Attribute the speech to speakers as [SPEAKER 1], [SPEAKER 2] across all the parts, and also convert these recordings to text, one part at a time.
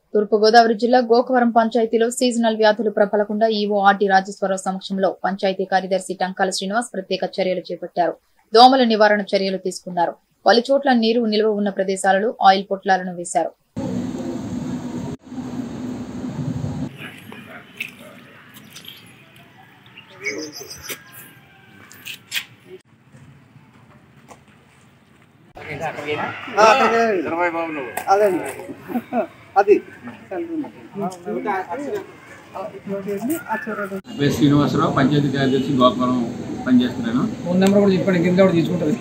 [SPEAKER 1] తూర్పుగోదావరి జిల్లా గోకవరం పంచాయతీలో సీజనల్ వ్యాధులు ప్రబలకుండా ఈవో ఆర్డి రాజేశ్వరరావు సమక్షంలో పంచాయతీ కార్యదర్శి టంకాల శ్రీనివాస్ ప్రత్యేక చర్యలు చేపట్టారు దోమల నివారణ చర్యలు తీసుకున్నారు పలు చోట్ల నీరు నిల్వ ఉన్న ప్రదేశాలలో ఆయిల్ పొట్లాలను వేశారు
[SPEAKER 2] అదండి అది
[SPEAKER 3] పేరు శ్రీనివాసరావు పంచాయతీ కార్యదర్శి గోపురం పనిచేస్తున్నాను
[SPEAKER 2] ఫోన్ నెంబర్ కూడా చెప్పండి కింద కూడా తీసుకుంటుంది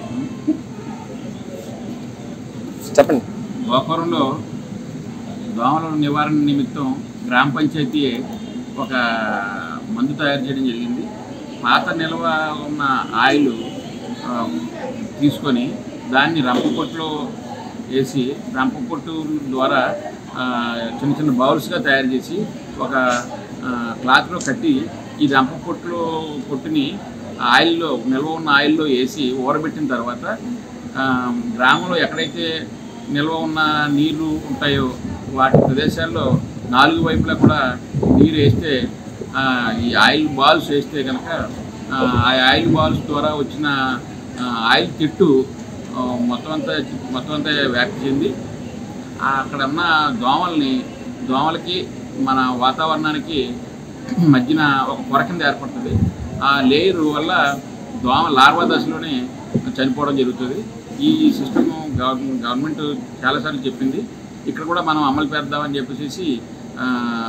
[SPEAKER 4] చెప్పండి
[SPEAKER 3] గోపురంలో దోమల నివారణ నిమిత్తం గ్రామ పంచాయతీ ఒక మందు తయారు చేయడం జరిగింది పాత నిల్వ ఉన్న ఆయిల్ ఆ, తీసుకొని దాన్ని రంపపొట్టులో వేసి రంపపొట్టు ద్వారా ఆ, చిన్న చిన్న బౌల్స్గా తయారు చేసి ఒక ఆ, క్లాత్లో కట్టి ఈ రంప పొట్టులో పొట్టుని ఆయిల్లో నిల్వ ఉన్న ఆయిల్లో వేసి ఊరబెట్టిన తర్వాత ఆ, గ్రామంలో ఎక్కడైతే నిల్వ ఉన్న నీళ్లు ఉంటాయో వాటి ప్రదేశాల్లో నాలుగు వైపులా కూడా నీరు వేస్తే ఆ, ఈ ఆయిల్ బాల్స్ వేస్తే కనుక ఆ ఆ ఆయిల్ బాల్స్ ద్వారా వచ్చిన ఆ, ఆయిల్ తిట్టు ఆ, మొత్తం అంతా మొత్తం అంతా వ్యాప్తి చెంది ఆ అక్కడ ఉన్న దోమల్ని దోమలకి మన వాతావరణానికి మధ్యన ఒక పొర కింద ఏర్పడుతుంది ఆ లేయర్ వల్ల దోమ లార్వా దశలోనే చనిపోవడం జరుగుతుంది ఈ సిస్టమ్ గవర్నమెంట్ చాలాసార్లు చెప్పింది ఇక్కడ కూడా మనం అమలు చేద్దామని చెప్పేసి ఆ,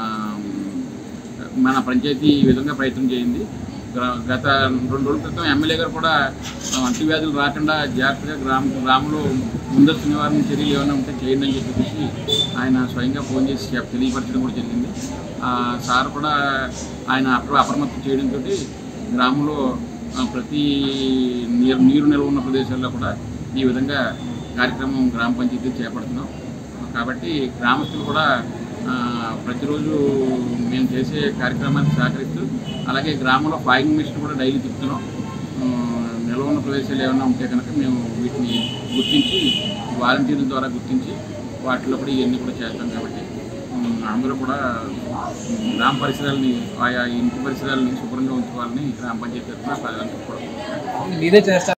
[SPEAKER 3] మన పంచాయతీ ఈ విధంగా ప్రయత్నం చేయింది గ్ర- గత రెండు రోజుల క్రితం ఎమ్మెల్యే గారు కూడా ఆ, అంటువ్యాధులు రాకుండా జాగ్రత్తగా గ్రామ గ్రామంలో ముందస్తు నివారణ చర్యలు ఏమైనా ఉంటే చేయండి అని చెప్పేసి ఆయన స్వయంగా ఫోన్ చేసి చెప్- తెలియపరచడం కూడా జరిగింది ఆ, సార్ కూడా ఆయన అప్ర అప్రమత్తం చేయడంతో గ్రామంలో ఆ, ప్రతి నీరు నీరు నిల్వ ఉన్న ప్రదేశాల్లో కూడా ఈ విధంగా కార్యక్రమం గ్రామ పంచాయతీ చేపడుతున్నాం కాబట్టి గ్రామస్తులు కూడా ఆ, ప్రతిరోజు మేము చేసే కార్యక్రమానికి సహకరిస్తూ అలాగే గ్రామంలో ఫాయింగ్ మిషన్ కూడా డైలీ తిప్పుతున్నాం ఆ, నిల్వ ఉన్న ప్రదేశాలు ఏమైనా ఉంటే కనుక మేము వీటిని గుర్తించి వాలంటీర్ల ద్వారా గుర్తించి వాటిలో కూడా ఇవన్నీ కూడా చేస్తాం కాబట్టి ఉమ్, అందరూ కూడా ఉమ్, గ్రామ పరిసరాలని ఆయా ఇంటి పరిసరాలని శుభ్రంగా ఉంచుకోవాలని గ్రామ పంచాయతీ తరఫున ప్రజలందరూ కూడా
[SPEAKER 2] మీరే చేస్తారు